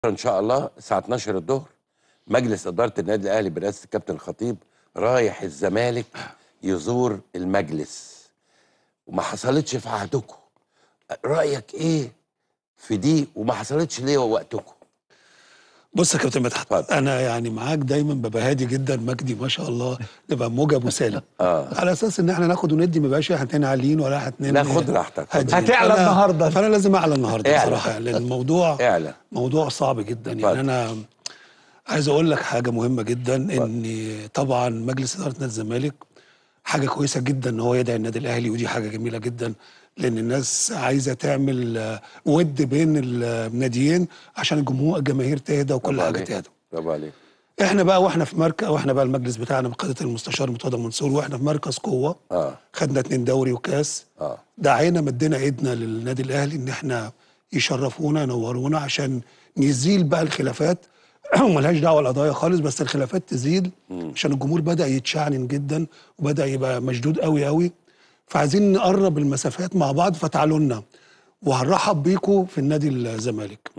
ان شاء الله الساعه 12 الظهر مجلس اداره النادي الاهلي برئاسه الكابتن الخطيب رايح الزمالك يزور المجلس وما حصلتش في عهدكم رايك ايه في دي وما حصلتش ليه وقتكم بص يا كابتن مدحت اتفضل. انا يعني معاك دايما ببقى هادي جدا مجدي ما شاء الله نبقى موجب وسالم اه على اساس ان احنا ناخد وندي ما يبقاش احنا اتنين عاليين ولا احنا اتنين لا خد راحتك خد هاديين. هتعلى فأنا- النهاردة. فانا لازم اعلى النهارده اعلى. بصراحه لان الموضوع اعلى موضوع صعب جدا اتفضل. يعني انا عايز اقول لك حاجه مهمه جدا ان طبعا مجلس اداره نادي الزمالك حاجه كويسه جدا ان هو يدعي النادي الاهلي ودي حاجه جميله جدا لان الناس عايزه تعمل آه، ود بين الناديين عشان الجمهور الجماهير تهدى وكل برافو حاجه عليك. تهدى برافو عليك احنا بقى واحنا في مركز واحنا بقى المجلس بتاعنا بقياده المستشار مرتضى منصور واحنا في مركز قوه اه خدنا اتنين دوري وكاس اه دعينا مدينا ايدنا للنادي الاهلي ان احنا يشرفونا ينورونا عشان نزيل بقى الخلافات وملهاش دعوه القضايا خالص بس الخلافات تزيل عشان الجمهور بدا يتشعنن جدا وبدا يبقى مشدود قوي قوي فعايزين نقرب المسافات مع بعض فتعالوا لنا وهنرحب بيكم في النادي الزمالك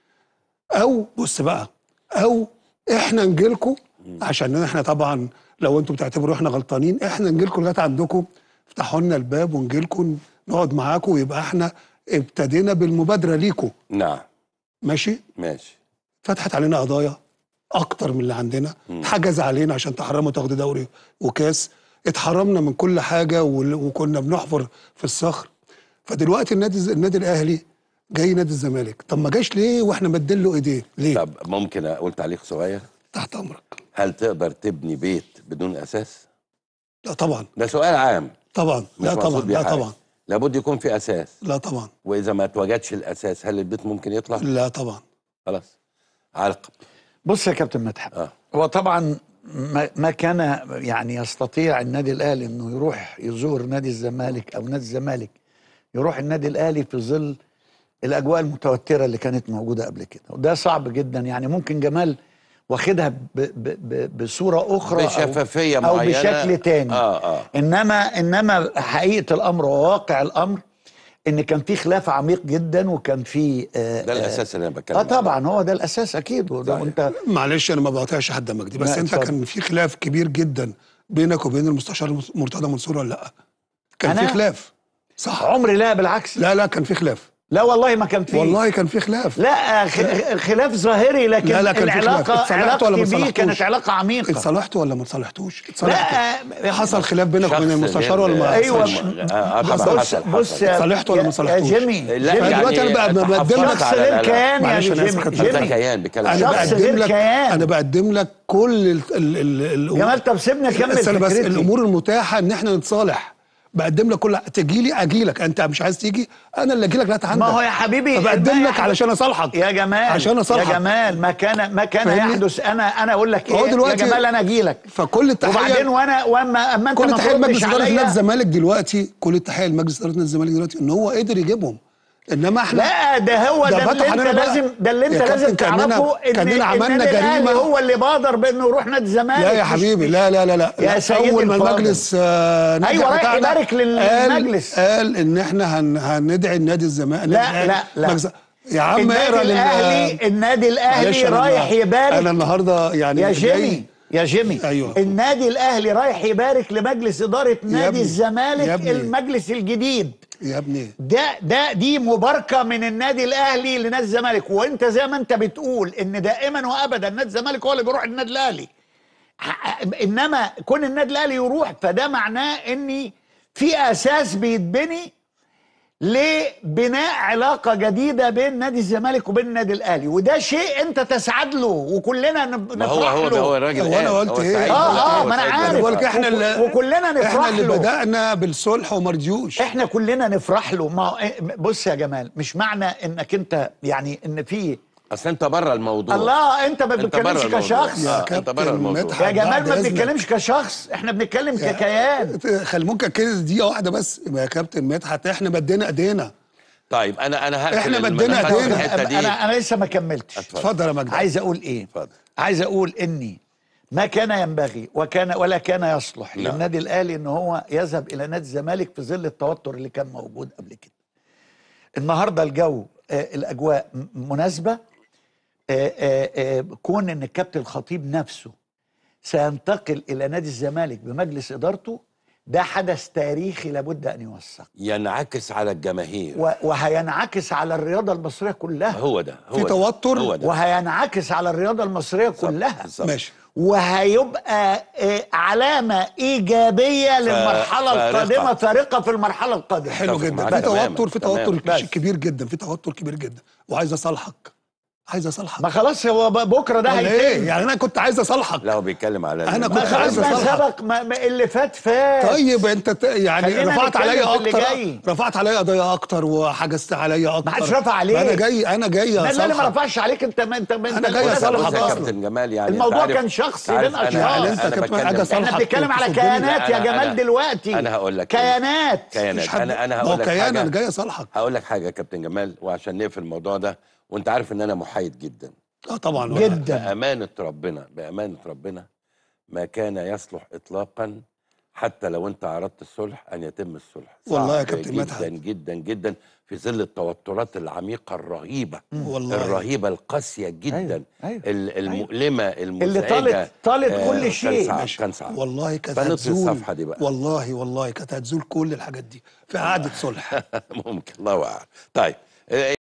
او بص بقى او احنا نجيلكم عشان احنا طبعا لو انتم بتعتبروا احنا غلطانين احنا نجيلكم لغايه عندكم افتحوا لنا الباب ونجيلكم نقعد معاكم ويبقى احنا ابتدينا بالمبادره ليكم نعم ماشي ماشي فتحت علينا قضايا اكتر من اللي عندنا اتحجز علينا عشان تحرموا تاخدوا دوري وكاس اتحرمنا من كل حاجه وال- وكنا بنحفر في الصخر فدلوقتي النادي النادي الاهلي جاي نادي الزمالك طب ما جاش ليه واحنا مدين له ايديه ليه طب ممكن اقول تعليق صغير تحت امرك هل تقدر تبني بيت بدون اساس لا طبعا ده سؤال عام طبعا مش لا مقصود طبعا بيه لا حاجة. طبعا لابد يكون في اساس لا طبعا واذا ما اتوجدش الاساس هل البيت ممكن يطلع لا طبعا خلاص علقه بص يا كابتن مدحت اه هو طبعا ما, ما كان يعني يستطيع النادي الاهلي انه يروح يزور نادي الزمالك او نادي الزمالك يروح النادي الاهلي في ظل الاجواء المتوتره اللي كانت موجوده قبل كده وده صعب جدا يعني ممكن جمال واخدها ب ب ب بصوره اخرى أو- بشفافية او معينة. بشكل تاني آه، آه. انما انما حقيقه الامر وواقع الامر ان كان في خلاف عميق جدا وكان في آه ده الاساس اللي انا بتكلم اه عنه. طبعا هو ده الاساس اكيد وده صحيح. وانت معلش انا ما بقاطعش حد يا مجدي بس لا، انت اتفضل. كان في خلاف كبير جدا بينك وبين المستشار مرتضى منصور ولا لا كان أنا؟ في خلاف صح عمري لا بالعكس لا لا كان في خلاف لا والله ما كان فيه والله كان في خلاف لا خ- خلاف ظاهري لكن لا، لا، كان في خلاف. العلاقه اتصالحتوا ولا ما علاقتي بيه اتصالحتوش؟ كانت علاقه عميقه اتصالحتوا ولا ما اتصالحتوا اتصالحتوا لا حصل خلاف بينك وبين شخص المستشار غير- ولا ما ايوه حصلش؟ آه، آه، طبعا بص حصل- بص حصل. يا- صالحته ولا ما يا- صالحتوش؟ يا جيمي لا جيمي. دلوقتي أنا بقى تحفظت بقدم لك- شخص على- غير لا، لا. كيان يا معلش أنا جيمي آسف كنت انت جيمي كيان بكلام انا شخص بقدم غير لك كيان. انا بقدم لك كل ال ال ال ال جمال طب سيبني اكمل بس أنا بس فكرتي. الامور المتاحه ان احنا نتصالح بقدم لك كل تجي لي اجي لك انت مش عايز تيجي انا اللي اجي لك لا عندك ما هو يا حبيبي فبقدم ما لك يا- علشان اصالحك يا جمال عشان اصالحك يا جمال ما كان ما كان فاهمني؟ يحدث انا انا اقول لك هو ايه يا دلوقتي- جمال انا اجي لك فكل التحيه وبعدين وانا واما اما انت كل ما التحيه لمجلس تردش اداره نادي عليا الزمالك دلوقتي كل التحيه لمجلس اداره نادي الزمالك دلوقتي ان هو قدر يجيبهم انما احنا لا ده هو ده ده, اللي فتح انت علينا بقى. لازم ده اللي انت يا لازم كابتن كأننا- تعرفه ان كأننا عملنا النادي الأهلي جريمة. هو اللي بادر بانه يروح نادي الزمالك لا يا مش- حبيبي لا لا لا لا يا لا. سيدي اول ما الفاضل. المجلس آه نجح أيوة، رايح بتاعنا يبارك لل- قال- للمجلس. قال ان احنا هن هندعي النادي الزمالك لا لا لا يا عم اقرا النادي لل- الاهلي النادي الاهلي معلش أنا رايح النهاردة- يبارك انا النهارده يعني يا جاي- جيمي يا جيمي أيوة. النادي الاهلي رايح يبارك لمجلس اداره نادي ابني، يا الزمالك ابني. المجلس الجديد يا ابني ده ده دي مباركه من النادي الاهلي لنادي الزمالك وانت زي ما انت بتقول ان دائما وابدا نادي الزمالك هو اللي بيروح النادي الاهلي ح- انما كون النادي الاهلي يروح فده معناه ان في اساس بيتبني لبناء علاقة جديدة بين نادي الزمالك وبين النادي الأهلي وده شيء أنت تسعد له وكلنا نب- ما نفرح هو هو له هو الراجل هو أنا قال، قلت هو إيه؟ سعيد آه، بيه، آه، هو ما أنا سعيد عارف. بيه. بقول لك احنا اللي وكلنا نفرح احنا اللي له. بدانا بالصلح وما رضيوش احنا كلنا نفرح له ما هو- بص يا جمال مش معنى انك انت يعني ان في اصل انت بره الموضوع الله انت ما انت بتتكلمش بره الموضوع. كشخص آه، يا انت كابتن بره الموضوع مدحت. يا جمال بعد ما إذنك. بنتكلمش كشخص احنا بنتكلم ككيان خلي ممكن كده دقيقه واحده بس يا كابتن مدحت احنا مدينا ايدينا طيب انا انا هقفل إحنا الم- مدينا نفس إيدينا. الحته دي انا انا لسه ما كملتش اتفضل. اتفضل يا مجدي عايز اقول ايه اتفضل. عايز اقول اني ما كان ينبغي وكان ولا كان يصلح نعم. للنادي الاهلي ان هو يذهب الى نادي الزمالك في ظل التوتر اللي كان موجود قبل كده النهارده الجو آه، الاجواء م- مناسبه آه، آه، آه، كون ان الكابتن الخطيب نفسه سينتقل الى نادي الزمالك بمجلس ادارته ده حدث تاريخي لابد ان يوثق ينعكس على الجماهير و- وهينعكس على الرياضه المصريه كلها هو ده هو في ده، توتر هو ده وهينعكس على الرياضه المصريه بالظبط، كلها بالظبط. ماشي وهيبقى آه، علامه ايجابيه للمرحله فارقة. القادمه فارقه في المرحله القادمه حلو أتفق جدا معاك في تماماً، توتر في توتر تماماً. بس. كبير جدا في توتر كبير جدا وعايز اصالحك عايز اصالحك ما خلاص هو ب- بكره ده ولا ايه هيتم يعني انا كنت عايز اصالحك لا هو بيتكلم على أنا ال- كنت ما خلاص عايز ما أصالحك. سبق ما ما اللي فات فات طيب انت ت- يعني خلينا رفعت نتكلم عليا في اللي اكتر جاي. رفعت عليا قضايا اكتر وحجزت عليا اكتر حدش رفع عليك. انا جاي انا جاي لا لا اللي ما اصالحك رفعش عليك انت ما انت ما انت أنا جاي الناس أصالحك بص يا اللي أصلاً. كابتن جمال يعني الموضوع أنت عارف- كان شخصي عارف بين أنا- أشخاص. يعني أنت أنا كابتن بتكلم- حاجة صالحة. احنا بنتكلم على تصدقني؟ كيانات يا أنا- جمال أنا- دلوقتي أنا هقول لك كيانات مفيش كيانات حد انا انا ما هو هقول لك كيان انا حاجه جاي اصالحك هقول لك حاجه يا كابتن جمال وعشان نقفل الموضوع ده وانت عارف ان انا محايد جدا اه طبعا جدا. بامانه ربنا بامانه ربنا ما كان يصلح اطلاقا حتى لو انت عرضت الصلح ان يتم الصلح والله يا صعب كابتن جدا مدحت. جدا جدا في ظل التوترات العميقه الرهيبه والله. الرهيبه القاسيه جدا أيوة، أيوة، ال- المؤلمه المزعجه طالت- طالت آه، كل كان شيء. صعب ماشي. كان صعب والله كانت فنطفي هتزول الصفحة دي بقى. والله والله كانت هتزول كل الحاجات دي في قعده صلح ممكن الله اعلم طيب